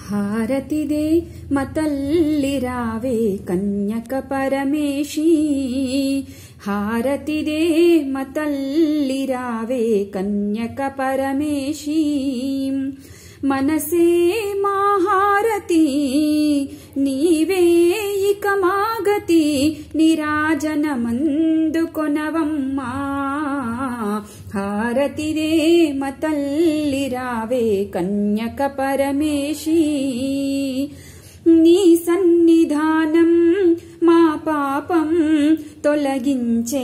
హారతిదే మతల్లి రావే కన్యక పరమేశీ హారతిదే మతల్లి రావే కన్యక పరమేశీ మనసే మాహారతి నీవే ఇక మాగతి నిరాజనమందు కొనవమ్మా హారతిదే మతల్లి రావే కన్యక పరమేశీ నీ సన్నిధానం మా పాపం తొలగించే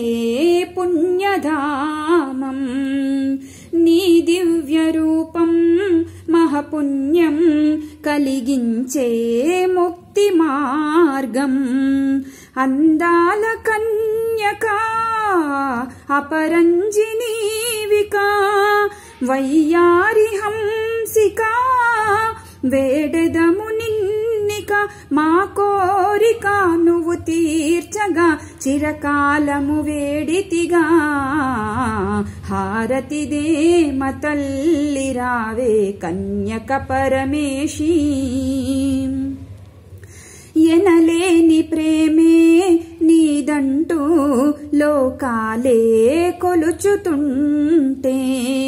పుణ్యధామం నీ దివ్య రూపం మహపుణ్యం కలిగించే ముక్తి మార్గం అందాల కన్యకా అపరంజినీవికా వయ్యారి హంసికా వేడెదము నిన్నిక మా కోరిక నువ్వు తీర్చగా చిరకాలము వేడితిగా హారతిదే మతల్లి రావే కన్యక పరమేశీ ఎనలేని ప్రేమే నీదంటూ లోకాలే కొలుచుతుంటే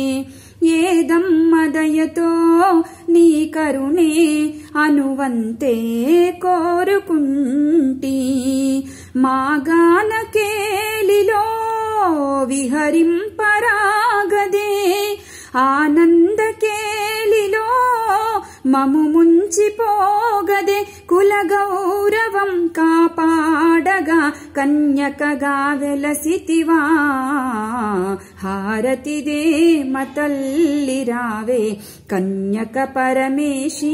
ఏదమ్మదయతో నీ కరుణే అనువంతే కోరుకుంటీ మాగాన కేలిలో విహరింపరాగదే ఆనంద కేలిలో మము ముంచిపోగదే కుల గౌరవం కాపాడగా కన్యకగా వెలసితివా హారతిదే మతల్లి రావే కన్యక పరమేశీ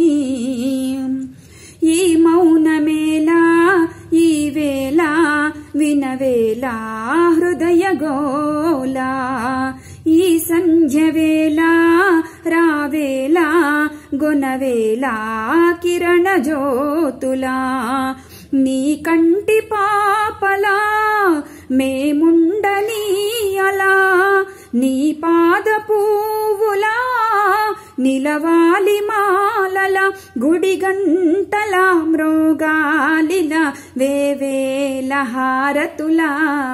ఈ మౌనమేలా ఈ వేళ వినవేలా హృదయ గోలా ఈ సంధ్య వేళ రావేలా గుణవేలా కిరణ జ్యోతులా నీ కంటి పాపలా మేముండని అలా నీ పాద పువ్వులా నిలవాలి మాలల గుడి గంటల మృగాలిల వేవేల హారతులా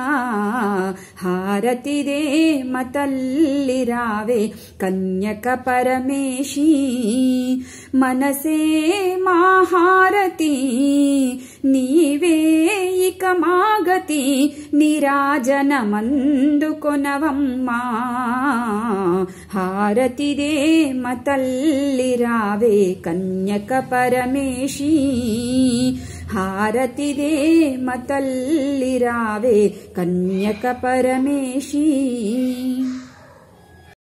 హారతిదే మతల్లి రావే కన్యక పరమేశీ మనసే మాహారతి నీవే ఇక మాగతి నిరాజనమందు కొనవమ్మా హారతిదే మతల్లి రావే కన్యక పరమేశీ హారతిదే మతల్లి రావే కన్యక పరమేశీ